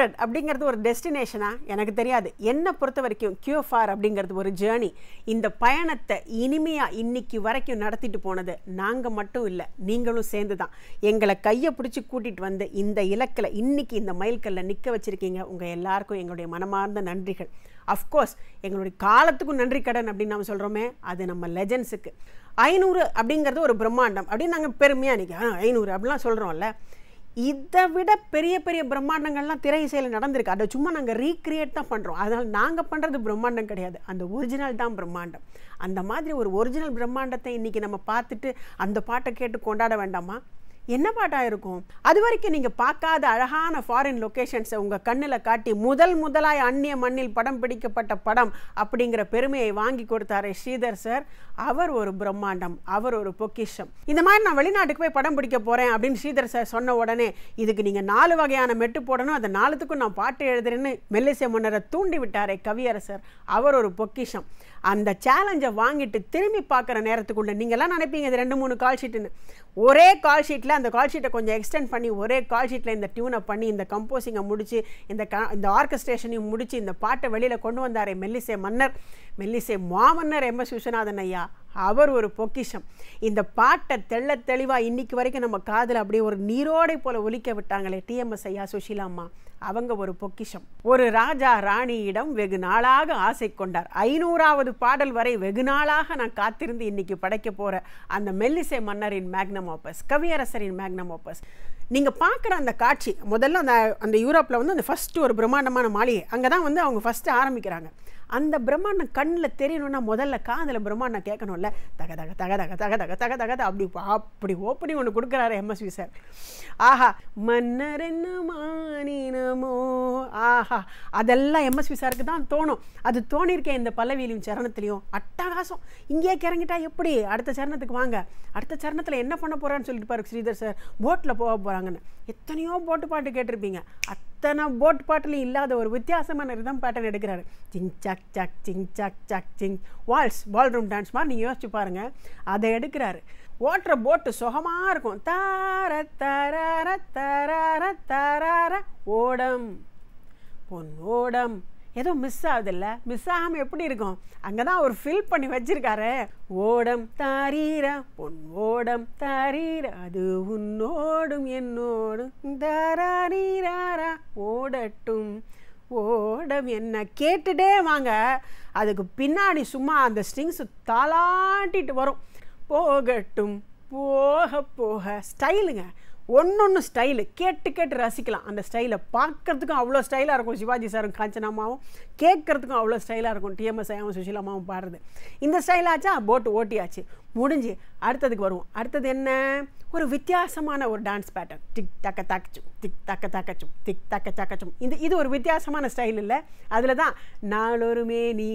hundred அப்படிங்கிறது ஒரு டெஸ்டினேஷனா எனக்கு தெரியாது என்னை பொறுத்த வரைக்கும் கியூஎஃப்ஆர் அப்படிங்கிறது ஒரு ஜேர்னி இந்த பயணத்தை இனிமையாக இன்னைக்கு வரைக்கும் நடத்திட்டு போனது நாங்கள் மட்டும் இல்லை நீங்களும் சேர்ந்து தான் எங்களை கையை பிடிச்சி கூட்டிகிட்டு வந்து இந்த இலக்கில் இன்னைக்கு இந்த மைல்கல்ல நிற்க வச்சுருக்கீங்க உங்கள் எல்லாருக்கும் எங்களுடைய மனமார்ந்த நன்றிகள் அஃப்கோர்ஸ் எங்களுடைய காலத்துக்கும் நன்றி கடன் அப்படின்னு நம்ம சொல்கிறோமே அது நம்ம லெஜன்ஸுக்கு ஐநூறு அப்படிங்கிறது ஒரு பிரம்மாண்டம் அப்படின்னு நாங்கள் பெருமையாக நிற்க ஐநூறு அப்படிலாம் சொல்கிறோம்ல இதை விட பெரிய பெரிய பிரம்மாண்டங்கள்லாம் திரை இசையில் நடந்திருக்கு அதை சும்மா நாங்கள் ரீக்ரியேட் தான் பண்ணுறோம் அதனால் நாங்கள் பண்ணுறது பிரம்மாண்டம் கிடையாது அந்த ஒரிஜினல் தான் பிரம்மாண்டம் அந்த மாதிரி ஒரு ஒரிஜினல் பிரம்மாண்டத்தை இன்றைக்கி நம்ம பார்த்துட்டு அந்த பாட்டை கேட்டு கொண்டாட வேண்டாமா என்ன பாட்டாக இருக்கும் அது வரைக்கும் நீங்கள் பார்க்காத அழகான ஃபாரின் லொக்கேஷன்ஸை உங்கள் கண்ணில் காட்டி முதல் முதலாய் அந்நிய மண்ணில் படம் பிடிக்கப்பட்ட படம் அப்படிங்கிற பெருமையை வாங்கி கொடுத்தாரே ஸ்ரீதர் சார் அவர் ஒரு பிரம்மாண்டம் அவர் ஒரு பொக்கிஷம் இந்த மாதிரி நான் வெளிநாட்டுக்கு போய் படம் பிடிக்க போகிறேன் அப்படின்னு ஸ்ரீதர் சார் சொன்ன உடனே இதுக்கு நீங்கள் நாலு வகையான மெட்டு போடணும் அந்த நாலுத்துக்கும் நான் பாட்டு எழுதுறேன்னு மெல்லிசை முன்னரை தூண்டி விட்டாரே கவியரசர் அவர் ஒரு பொக்கிஷம் அந்த சேலஞ்சை வாங்கிட்டு திரும்பி பார்க்குற நேரத்துக்குள்ள நீங்கள்லாம் நினைப்பீங்க இது ரெண்டு மூணு கால் ஷீட்டுன்னு ஒரே கால் ஷீட்டில் அந்த கால் ஷீட்டை கொஞ்சம் எக்ஸ்டெண்ட் பண்ணி ஒரே கால் ஷீட்டில் இந்த டியூனை பண்ணி இந்த கம்போசிங்கை முடித்து இந்த க இந்த ஆர்கஸ்ட்ரேஷனையும் முடித்து இந்த பாட்டை வெளியில் கொண்டு வந்தாரே மெல்லிசை மன்னர் மெல்லிசை மாமன்னர் எம் எஸ் விஸ்வநாதன் ஐயா அவர் ஒரு பொக்கிஷம் இந்த பாட்டை தெள்ள தெளிவாக இன்னைக்கு வரைக்கும் நம்ம காதில் அப்படியே ஒரு நீரோடை போல ஒலிக்க விட்டாங்களே டிஎம்எஸ் ஐயா சுஷீலா அம்மா அவங்க ஒரு பொக்கிஷம் ஒரு ராஜா ராணியிடம் வெகு நாளாக ஆசை கொண்டார் ஐநூறாவது பாடல் வரை வெகு நாளாக நான் காத்திருந்து இன்னைக்கு படைக்க போற அந்த மெல்லிசை மன்னரின் மேக்னம் ஆப்பஸ் கவியரசரின் மேக்னம் ஆப்பஸ் நீங்கள் பார்க்குற அந்த காட்சி முதல்ல அந்த அந்த யூரோப்பில் வந்து அந்த ஃபஸ்ட்டு ஒரு பிரம்மாண்டமான மாளிகை அங்கே தான் வந்து அவங்க ஃபஸ்ட்டு ஆரம்பிக்கிறாங்க அந்த பிரம்மாண்டம் கண்ணில் தெரியணும்னா முதல்ல காதில் பிரம்மாண்டம் கேட்கணும்ல தக தக தக தக தக தக தக தக அப்படி அப்படி ஓப்பனிங் ஒன்று கொடுக்குறாரு எம்எஸ்வி சார் ஆஹா மன்னர் என்ன மானினமோ ஆஹா அதெல்லாம் எம்எஸ்வி சாருக்கு தான் தோணும் அது தோணியிருக்கேன் இந்த பல்லவியிலையும் சரணத்துலையும் அட்டகாசம் இங்கேயே கிறங்கிட்டா எப்படி அடுத்த சரணத்துக்கு வாங்க அடுத்த சரணத்தில் என்ன பண்ண போகிறான்னு சொல்லிட்டு பாரு ஸ்ரீதர் சார் போட்டில் போக போகிறாங்கன்னு எத்தனையோ போட்டு பாட்டு கேட்டிருப்பீங்க அத்தனை போட் பாட்டுலையும் இல்லாத ஒரு வித்தியாசமான ரிதம் பேட்டர்ன் எடுக்கிறாரு சிங் சக் சக் சிங் சக் சக் சிங் வால்ஸ் பால்ரூம் டான்ஸ் மாதிரி நீங்கள் யோசிச்சு பாருங்கள் அதை எடுக்கிறாரு ஓட்டுற போட்டு சுகமாக இருக்கும் தார தரார தரார தரார ஓடம் பொன் ஓடம் ஏதோ மிஸ் ஆகுதுல்ல மிஸ் ஆகாமல் எப்படி இருக்கும் அங்கே தான் அவர் ஃபில் பண்ணி வச்சிருக்காரு ஓடம் தாரீர பொன் ஓடம் தாரீர அது உன்னோடும் என்னோடும் தாரீராரா ஓடட்டும் ஓடம் என்ன கேட்டுட்டே வாங்க அதுக்கு பின்னாடி சும்மா அந்த ஸ்ட்ரிங்ஸ் தாளாட்டிட்டு வரும் போகட்டும் போக போக ஸ்டைலுங்க ஒன்று ஸ்டைலு கேட்டு கேட்டு ரசிக்கலாம் அந்த ஸ்டைலை பார்க்கறதுக்கும் அவ்வளோ ஸ்டைலாக இருக்கும் சிவாஜி சாரும் காஞ்சனாமாவும் கேட்குறதுக்கும் அவ்வளோ ஸ்டைலாக இருக்கும் டிஎம்எஸ் ஐயாவும் சுஷீலாமாவும் பாடுறது இந்த ஸ்டைலாச்சா போட்டு ஓட்டியாச்சு முடிஞ்சு அடுத்ததுக்கு வருவோம் அடுத்தது என்ன ஒரு வித்தியாசமான ஒரு டான்ஸ் பேட்டர்ன் டிக் தக்க தக்கச்சும் திக் தக்க தக்கச்சும் திக் தக்க தக்கச்சும் இது இது ஒரு வித்தியாசமான ஸ்டைல் இல்லை அதில் தான் நாளொருமே நீ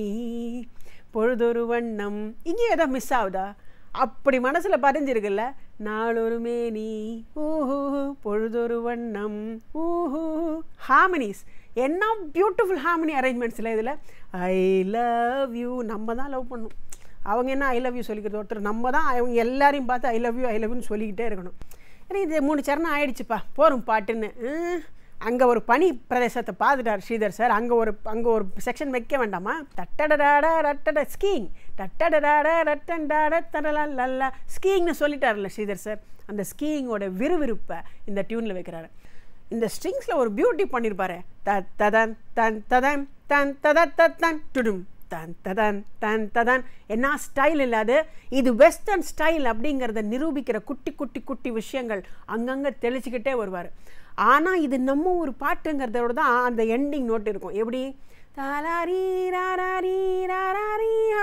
பொழுதொரு வண்ணம் இங்கேயும் ஏதோ மிஸ் ஆகுதா அப்படி மனசில் பதிஞ்சிருக்குல்ல நாளொருமே நீ ஊஹூ பொழுதொரு வண்ணம் ஊஹூ ஹார்மனிஸ் என்ன பியூட்டிஃபுல் ஹார்மனி அரேஞ்ச்மெண்ட்ஸில் இதில் ஐ லவ் யூ நம்ம தான் லவ் பண்ணும் அவங்க என்ன ஐ லவ் யூ சொல்லிக்கிறது ஒருத்தர் நம்ம தான் அவங்க எல்லாரையும் பார்த்து I love you I love யூன்னு சொல்லிக்கிட்டே இருக்கணும் ஏன்னா இது மூணு சரணம் ஆயிடுச்சுப்பா போகிறோம் பாட்டுன்னு அங்கே ஒரு பனி பிரதேசத்தை பார்த்துட்டார் ஸ்ரீதர் சார் அங்கே ஒரு அங்கே ஒரு செக்ஷன் வைக்க வேண்டாமா தட்டடடாட ரட்டட ஸ்கீங் தட்டடடாட ரட்டண்டாட தடலல்லா ஸ்கீங்னு சொல்லிட்டார்ல ஸ்ரீதர் சார் அந்த ஸ்கீயிங்கோட விறுவிறுப்பை இந்த டியூனில் வைக்கிறாரு இந்த ஸ்ட்ரிங்ஸில் ஒரு பியூட்டி பண்ணியிருப்பாரு த ததன் தன் ததன் தன் தத தன் டுடும் தன் ததன் தன் ததன் என்ன ஸ்டைல் இல்லாது இது வெஸ்டர்ன் ஸ்டைல் அப்படிங்கிறத நிரூபிக்கிற குட்டி குட்டி குட்டி விஷயங்கள் அங்கங்கே தெளிச்சுக்கிட்டே வருவார் ஆனால் இது நம்ம ஒரு பாட்டுங்கிறதோட தான் அந்த எண்டிங் நோட் இருக்கும் எப்படி தலாரி ராரி ராரியா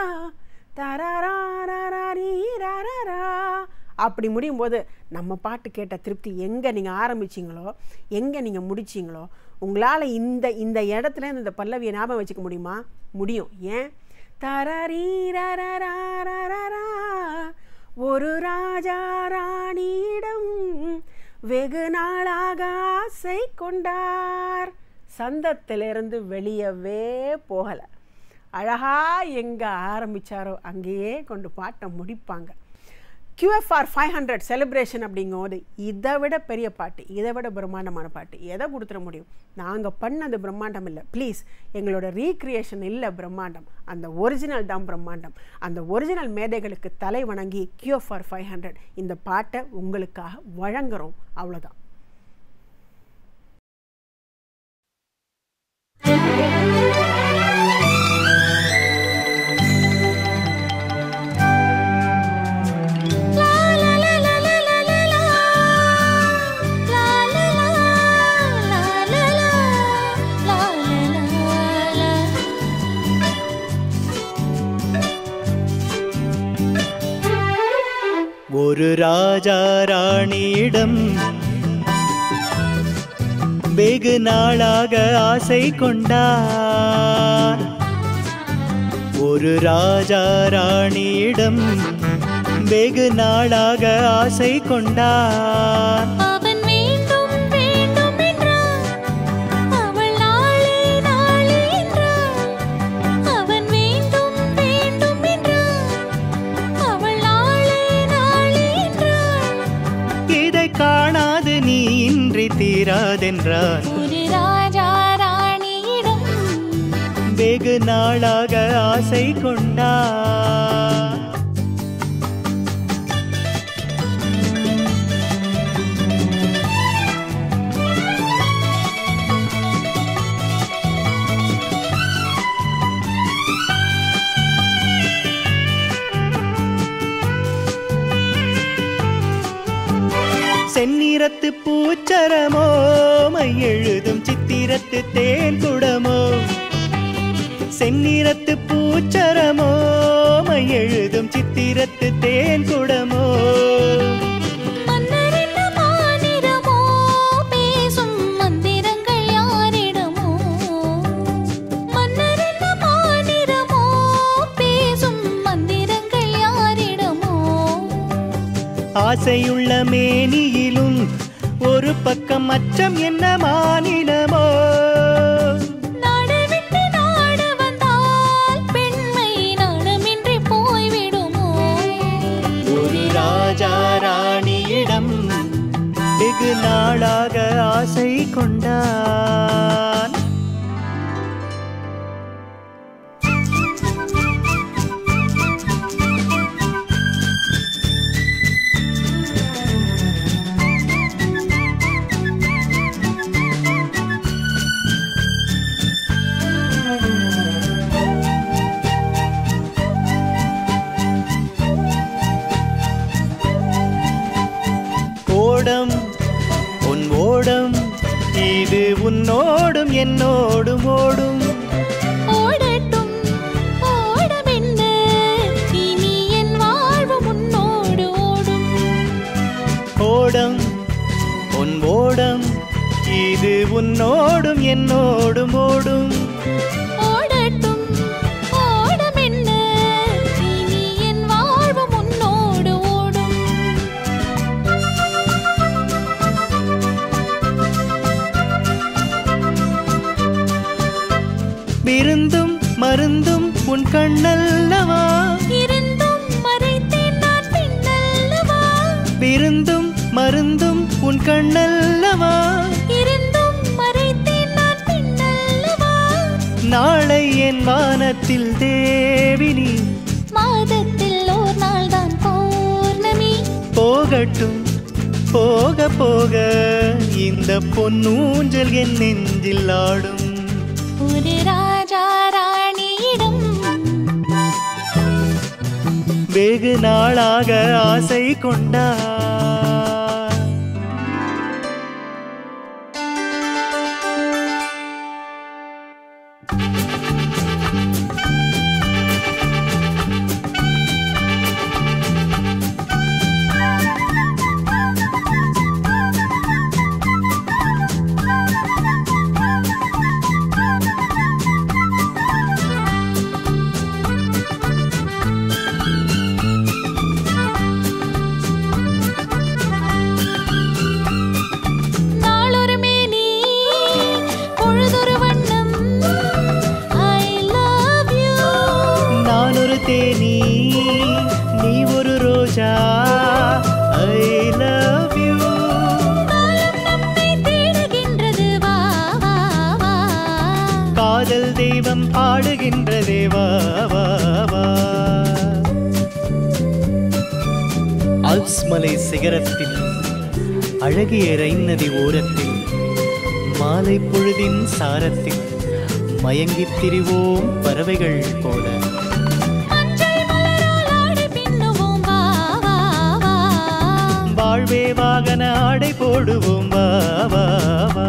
தராரி ராரா அப்படி முடியும் போது நம்ம பாட்டு கேட்ட திருப்தி எங்கே நீங்கள் ஆரம்பிச்சிங்களோ எங்கே நீங்கள் முடிச்சிங்களோ உங்களால் இந்த இந்த இடத்துல இந்த பல்லவியை ஞாபகம் வச்சுக்க முடியுமா முடியும் ஏன் தரரீரரரரரரா ஒரு ராஜா ராணியிடம் வெகு நாளாக ஆசை கொண்டார் சந்தத்திலிருந்து வெளியவே போகலை அழகா எங்கே ஆரம்பித்தாரோ அங்கேயே கொண்டு பாட்டை முடிப்பாங்க கியூஎஃப்ஆர் ஃபைவ் ஹண்ட்ரட் செலிப்ரேஷன் அப்படிங்கும்போது இதை விட பெரிய பாட்டு இதை விட பிரம்மாண்டமான பாட்டு எதை கொடுத்துட முடியும் நாங்கள் பண்ணது பிரம்மாண்டம் இல்லை ப்ளீஸ் எங்களோட ரீக்ரியேஷன் இல்லை பிரம்மாண்டம் அந்த ஒரிஜினல் தான் பிரம்மாண்டம் அந்த ஒரிஜினல் மேதைகளுக்கு தலை வணங்கி கியூஎஃப்ஆர் ஃபைவ் ஹண்ட்ரட் இந்த பாட்டை உங்களுக்காக வழங்குறோம் அவ்வளோதான் ஒரு ராஜா ராணியிடம் வெகு நாளாக ஆசை கொண்டார் ஒரு ராஜா ராணியிடம் வெகு நாளாக ஆசை கொண்டார் அவன் வேண்டும் வேண்டும் என்றான் அவள் நாளே நாளே என்றாள் அவன் வேண்டும் வேண்டும் என்றான் அவள் நாளே நாளே என்றாள் இதை காணாது நீ இன்றி தீராதென்றார் ஒரு ராஜா ராணியிடம் வெகு நாளாக ஆசை கொண்டார் செந்நிறத்து பூச்சரமோ மை எழுதும் சித்திரத்து தேன் குடமோ செந்நிறத்து பூச்சரமோ மை எழுதும் சித்திரத்து தேன் குடமோ மன்னரின் மாநிறமோ பேசும் மந்திரங்கள் யாரிடமோ மன்னரின் மாநிறமோ பேசும் மந்திரங்கள் யாரிடமோ ஆசையுள்ள மேனியிலும் ஒரு பக்கம் அச்சம் என்ன மாநிலமோ நாடு விட்டு நாடு வந்தால் பெண்மை நாடமின்றி போய்விடுமோ ஒரு ராஜா ராணியிடம் வெகு நாளாக ஆசை கொண்டான் ஓடம் உன் ஓடம் இது உன்னோடும் என்னோடும் ஓடும் ஓடட்டும் ஓடமென்ன இனி என் வாழ்வு முன்னோடு ஓடும் ஓடம் உன் ஓடம் இது உன்னோடும் என்னோடும் ஓடும் ஓடட்டும் ஓடமென்ன இனி என் வாழ்வு முன்னோடு ஓடும் விருந்தும் மருந்தும் உன் கண்ணல்லவா இருந்தும் மறைத்தேன் நான் பின்னல்லவா விருந்தும் மருந்தும் உன் கண்ணல்லவா இருந்தும் மறைத்தேன் நான் பின்னல்லவா நாளை என் வானத்தில் தேவினி மாதத்தில் ஓர் நாள் தான் பௌர்ணமி போகட்டும் போக போக இந்த பொன்னூஞ்சல் என் நெஞ்சில் ஆடும் ஒரு ராஜா ராணியிடம் வெகு நாளாக ஆசை கொண்டார் நாளொரு மேனி பொழுதொரு வண்ணம் ஐ காதல் தெய்வம் பாடுகின்ற தேவா வா வா அல்ப்ஸ் மலை சிகரத்தில் அழகிய ரைன் நதி ஓரத்தில் மாலை பொழுதின் சாரத்தில் மயங்கித் திரிவோம் பறவைகள் போல மஞ்சள் மலரால் ஆடை பின்னுவோம் வா வா வா வாழ்வே வாகன ஆடை போடுவோம் வா வா வா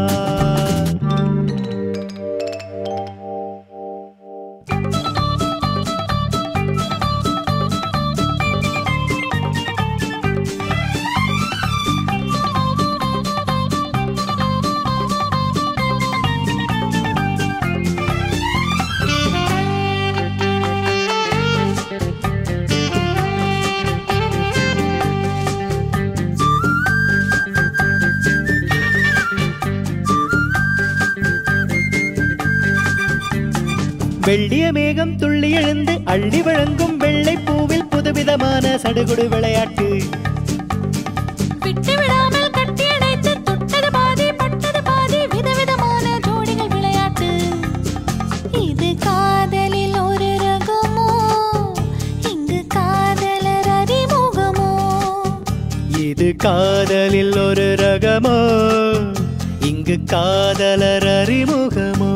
வெள்ளிய மேகம் துள்ளி எழுந்து அள்ளி வழங்கும் வெள்ளை பூவில் புதுவிதமான சடுகுடு விளையாட்டு விட்டு விடாமல் கட்டி அணைத்து தொட்டது பாதி பட்டது பாதி விதவிதமான ஜோடிகள் விளையாட்டு இது காதலில் ஒரு ரகமோ இங்கு காதலர் அறிமுகமோ இது காதலில் ஒரு ரகமோ இங்கு காதலர் அறிமுகமோ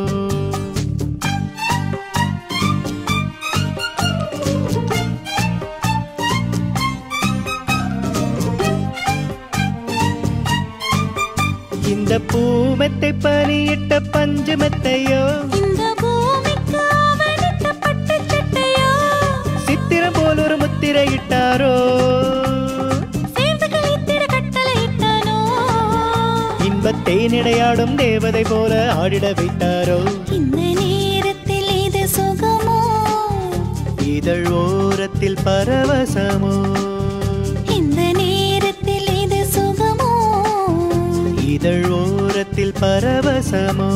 இந்த பூமெத்தை பனியிட்ட பஞ்சு மெத்தையோ இந்த பூமிக்கு அவனிட்ட பட்டு சட்டையோ சித்திரம் போல் ஒரு முத்திரையிட்டாரோ சேர்ந்து கழித்திட கட்டளை இட்டானோ இன்பத் தேனிடையாடும் தேவதை போல ஆடிட வைத்தாரோ இந்த நேரத்தில் இது சுகமோ இதழ் ஓரத்தில் பரவசமோ இந்த நேரத்தில் இது சுகமோ இதழ் ஓரத்தில் பரவசமோ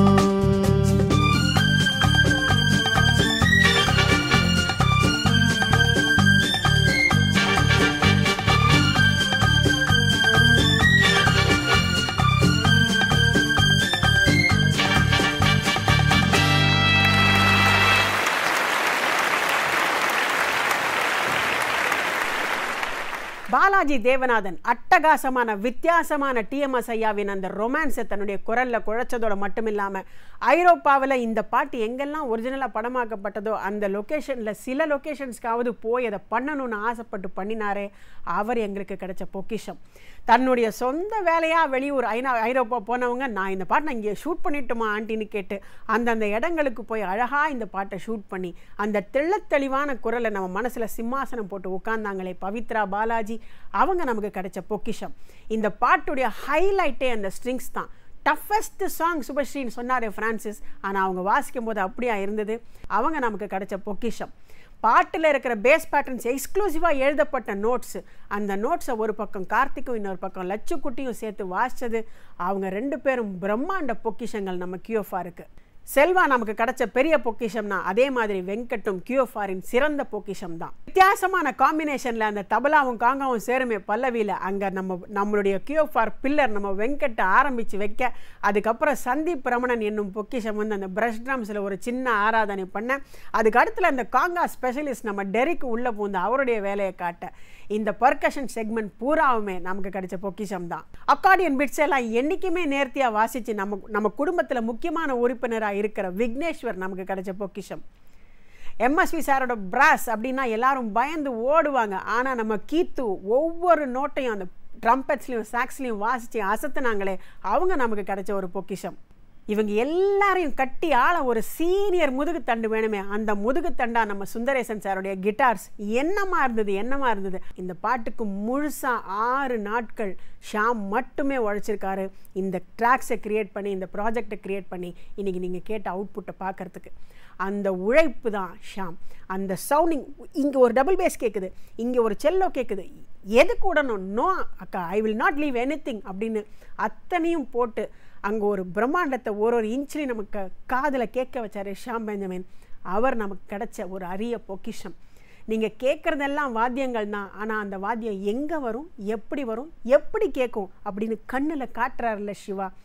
பாலாஜி தேவநாதன் அட்டகாசமான வித்தியாசமான டிஎம்எஸ் ஐயாவின் அந்த ரொமான்ஸை தன்னுடைய குரல்ல குழைச்சதோட மட்டும் இல்லாம ஐரோப்பாவில் இந்த பாட்டு எங்கெல்லாம் ஒரிஜினலாக படமாக்கப்பட்டதோ அந்த லொக்கேஷனில் சில லொக்கேஷன்ஸ்க்காவது போய் அதை பண்ணணும்னு ஆசைப்பட்டு பண்ணினாரே அவர் எங்களுக்கு கிடைச்ச பொக்கிஷம் தன்னுடைய சொந்த வேலையாக வெளியூர் ஐநா ஐரோப்பா போனவங்க நான் இந்த பாட்டை நான் இங்கே ஷூட் பண்ணிட்டுமா ஆண்டின்னு கேட்டு அந்தந்த இடங்களுக்கு போய் அழகாக இந்த பாட்டை ஷூட் பண்ணி அந்த தெள்ளத்தெளிவான குரலை நம்ம மனசில் சிம்மாசனம் போட்டு உட்கார்ந்தாங்களே பவித்ரா பாலாஜி அவங்க நமக்கு கிடைச்ச பொக்கிஷம் இந்த பாட்டுடைய ஹைலைட்டே அந்த ஸ்ட்ரிங்ஸ் தான் டஃபஸ்ட் சாங் சுபஸ்ரீன்னு சொன்னார் ஃப்ரான்சிஸ் ஆனால் அவங்க வாசிக்கும் போது அப்படியா இருந்தது அவங்க நமக்கு கிடைச்ச பொக்கிஷம் பாட்டில் இருக்கிற பேஸ் பேட்டர்ன்ஸ் எக்ஸ்க்ளூசிவாக எழுதப்பட்ட நோட்ஸு அந்த நோட்ஸை ஒரு பக்கம் கார்த்திக்கும் இன்னொரு பக்கம் லட்சுக்குட்டியும் சேர்த்து வாசிச்சது அவங்க ரெண்டு பேரும் பிரம்மாண்ட பொக்கிஷங்கள் நம்ம கியூஎஃப்ஆருக்கு செல்வா நமக்கு கிடைச்ச பெரிய பொக்கிஷம்னா அதே மாதிரி வெங்கட்டும் கியூஎஃப்ஆரின் சிறந்த பொக்கிஷம் தான் வித்தியாசமான காம்பினேஷனில் அந்த தபலாவும் காங்காவும் சேருமே பல்லவியில் அங்கே நம்ம நம்மளுடைய கியூஎஃப்ஆர் பில்லர் நம்ம வெங்கட்டை ஆரம்பித்து வைக்க அதுக்கப்புறம் சந்தீப் ரமணன் என்னும் பொக்கிஷம் வந்து அந்த பிரஷ் ட்ரம்ஸில் ஒரு சின்ன ஆராதனை பண்ண அதுக்கு அடுத்துல அந்த காங்கா ஸ்பெஷலிஸ்ட் நம்ம டெரிக் உள்ளே பூந்து அவருடைய வேலையை காட்ட இந்த பர்கஷன் செக்மெண்ட் பூராவுமே நமக்கு கிடைச்ச பொக்கிஷம் தான் அக்கார்டியன் பிட்ஸ் எல்லாம் என்றைக்குமே நேர்த்தியாக வாசித்து நம்ம நம்ம குடும்பத்தில் முக்கியமான உறுப்பினராக இருக்கிற விக்னேஸ்வர் நமக்கு கிடைச்ச பொக்கிஷம் எம்எஸ்வி சாரோட பிராஸ் அப்படின்னா எல்லாரும் பயந்து ஓடுவாங்க ஆனால் நம்ம கீத்து ஒவ்வொரு நோட்டையும் அந்த ட்ரம்பெட்ஸ்லையும் சாக்ஸ்லையும் வாசித்து அசத்துனாங்களே அவங்க நமக்கு கிடைச்ச ஒரு பொக்கிஷம் இவங்க எல்லாரையும் கட்டி ஆள ஒரு சீனியர் முதுகுத்தண்டு வேணுமே அந்த முதுகுத்தண்டா நம்ம சுந்தரேசன் சாருடைய கிட்டார்ஸ் என்னமா இருந்தது என்னமா இருந்தது இந்த பாட்டுக்கு முழுசா ஆறு நாட்கள் ஷாம் மட்டுமே உழைச்சிருக்காரு இந்த ட்ராக்ஸை கிரியேட் பண்ணி இந்த ப்ராஜெக்டை கிரியேட் பண்ணி இன்னைக்கு நீங்கள் கேட்ட அவுட்புட்டை பார்க்கறதுக்கு அந்த உழைப்பு தான் ஷாம் அந்த சவுண்டிங் இங்கே ஒரு டபுள் பேஸ் கேட்குது இங்கே ஒரு செல்லோ கேட்குது எது கூடணும் நோ அக்கா I will not leave any அப்படின்னு அத்தனையும் போட்டு அங்கே ஒரு பிரம்மாண்டத்தை ஒரு ஒரு இன்ச்லையும் நமக்கு காதில் கேட்க வச்சார் ஷாம் பெஞ்சமின் அவர் நமக்கு கிடைச்ச ஒரு அரிய பொக்கிஷம் நீங்கள் கேட்குறதெல்லாம் வாத்தியங்கள் தான் ஆனால் அந்த வாத்தியம் எங்கே வரும் எப்படி வரும் எப்படி கேட்கும் அப்படின்னு கண்ணில் காட்டுறாருல்ல சிவா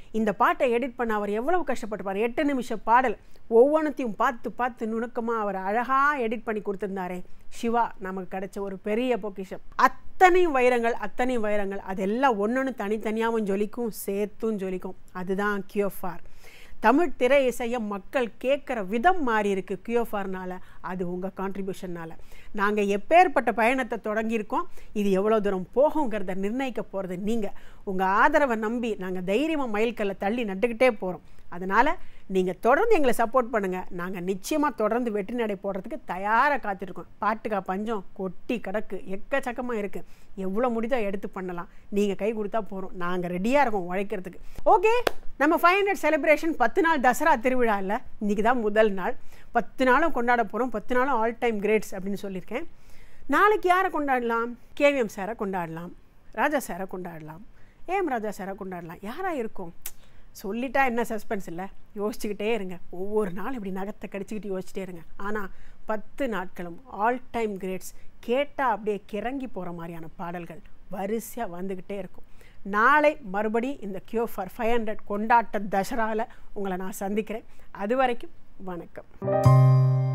இந்த பாட்டை எடிட் பண்ண அவர் எவ்வளவு கஷ்டப்பட்டிருப்பார் எட்டு நிமிஷ பாடல் ஒவ்வொன்றத்தையும் பார்த்து பார்த்து நுணுக்கமாக அவர் அழகாக எடிட் பண்ணி கொடுத்துருந்தாரே சிவா நமக்கு கிடைச்ச ஒரு பெரிய பொக்கிஷம் அத்தனையும் வைரங்கள் அத்தனையும் வைரங்கள் அதெல்லாம் ஒன்றொன்று தனித்தனியாகவும் ஜொலிக்கும் சேர்த்தும் ஜொலிக்கும் அதுதான் கியோஃபார் தமிழ் திரை இசையை மக்கள் கேட்குற விதம் மாறி இருக்கு கியோஃபார்னால அது உங்கள் கான்ட்ரிபியூஷனால் நாங்கள் எப்பேற்பட்ட பயணத்தை தொடங்கியிருக்கோம் இது எவ்வளோ தூரம் போகுங்கிறத நிர்ணயிக்க போகிறது நீங்கள் உங்கள் ஆதரவை நம்பி நாங்கள் தைரியமாக மைல்கல்லை தள்ளி நட்டுக்கிட்டே போகிறோம் அதனால் நீங்கள் தொடர்ந்து எங்களை சப்போர்ட் பண்ணுங்கள் நாங்கள் நிச்சயமாக தொடர்ந்து வெற்றி நடை போடுறதுக்கு தயாராக காத்திருக்கோம் பாட்டுக்கா பஞ்சம் கொட்டி கிடக்கு எக்கச்சக்கமாக இருக்குது எவ்வளோ முடிதோ எடுத்து பண்ணலாம் நீங்கள் கை கொடுத்தா போகிறோம் நாங்கள் ரெடியாக இருக்கோம் உழைக்கிறதுக்கு ஓகே நம்ம ஃபைவ் ஹண்ட்ரட் செலிப்ரேஷன் பத்து நாள் தசரா திருவிழா இல்லை இன்றைக்கி தான் முதல் நாள் பத்து நாளும் கொண்டாட போகிறோம் பத்து நாளும் ஆல் டைம் கிரேட்ஸ் அப்படின்னு சொல்லியிருக்கேன் நாளைக்கு யாரை கொண்டாடலாம் கேவிஎம் சாரை கொண்டாடலாம் ராஜா சாரை கொண்டாடலாம் ஏஎம் ராஜா சாரை கொண்டாடலாம் யாராக இருக்கும் சொல்லிட்டா என்ன சஸ்பென்ஸ் இல்லை யோசிச்சுக்கிட்டே இருங்க ஒவ்வொரு நாள் இப்படி நகத்தை கடிச்சிக்கிட்டு யோசிச்சிட்டே இருங்க ஆனால் பத்து நாட்களும் ஆல் டைம் கிரேட்ஸ் கேட்டால் அப்படியே கிறங்கி போகிற மாதிரியான பாடல்கள் வரிசையாக வந்துக்கிட்டே இருக்கும் நாளை மறுபடி இந்த கியூ ஃபார் ஃபைவ் ஹண்ட்ரட் கொண்டாட்ட தசராவில் உங்களை நான் சந்திக்கிறேன் அது வரைக்கும் வணக்கம்